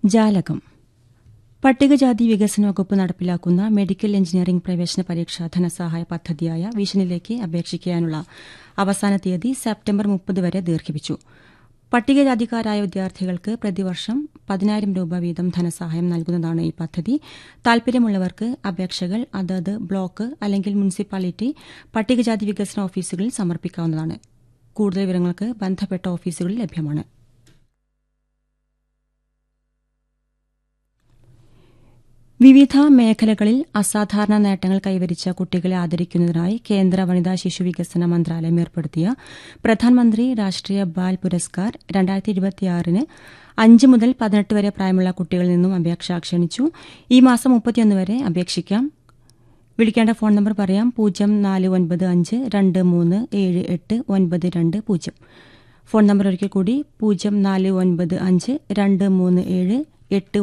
ജാലകം പട്ടികജാതി വികസന വകുപ്പ് നടപ്പിലാക്കുന്ന മെഡിക്കൽ എഞ്ചിനീയറിംഗ് പ്രവേശന പരീക്ഷാ ധനസഹായ പദ്ധതിയായ വിഷനിലേക്ക് അപേക്ഷിക്കാനുള്ള അവസാന തീയതി സെപ്റ്റംബർ മുപ്പത് വരെ ദീർഘിപ്പിച്ചു പട്ടികജാതിക്കാരായ വിദ്യാർത്ഥികൾക്ക് പ്രതിവർഷം പതിനായിരം രൂപ വീതം ധനസഹായം നൽകുന്നതാണ് ഈ പദ്ധതി താൽപര്യമുള്ളവർക്ക് അപേക്ഷകൾ അതത് ബ്ലോക്ക് അല്ലെങ്കിൽ മുനിസിപ്പാലിറ്റി പട്ടികജാതി വികസന ഓഫീസുകളിൽ സമർപ്പിക്കാവുന്നതാണ് കൂടുതൽ വിവരങ്ങൾക്ക് ബന്ധപ്പെട്ട ഓഫീസുകളിൽ ലഭ്യമാണ് വിവിധ മേഖലകളിൽ അസാധാരണ നേട്ടങ്ങൾ കൈവരിച്ച കുട്ടികളെ ആദരിക്കുന്നതിനായി കേന്ദ്ര വനിതാ ശിശു വികസന മന്ത്രാലയം ഏർപ്പെടുത്തിയ പ്രധാനമന്ത്രി രാഷ്ട്രീയ ബാൽ പുരസ്കാർ രണ്ടായിരത്തി ഇരുപത്തിയാറിന് അഞ്ച് മുതൽ പതിനെട്ട് വരെ പ്രായമുള്ള കുട്ടികളിൽ നിന്നും അപേക്ഷ ക്ഷണിച്ചു ഈ മാസം മുപ്പത്തിയൊന്ന് വരെ അപേക്ഷിക്കാം വിളിക്കേണ്ട ഫോൺ നമ്പർ പറയാം പൂജ്യം നാല് ഒൻപത് അഞ്ച് രണ്ട് മൂന്ന് ഏഴ് എട്ട് ഒൻപത് രണ്ട് പൂജ്യം ഫോൺ നമ്പർ ഒരിക്കൽ കൂടി പൂജ്യം നാല് ഒൻപത് അഞ്ച് രണ്ട് മൂന്ന് ഏഴ് എട്ട്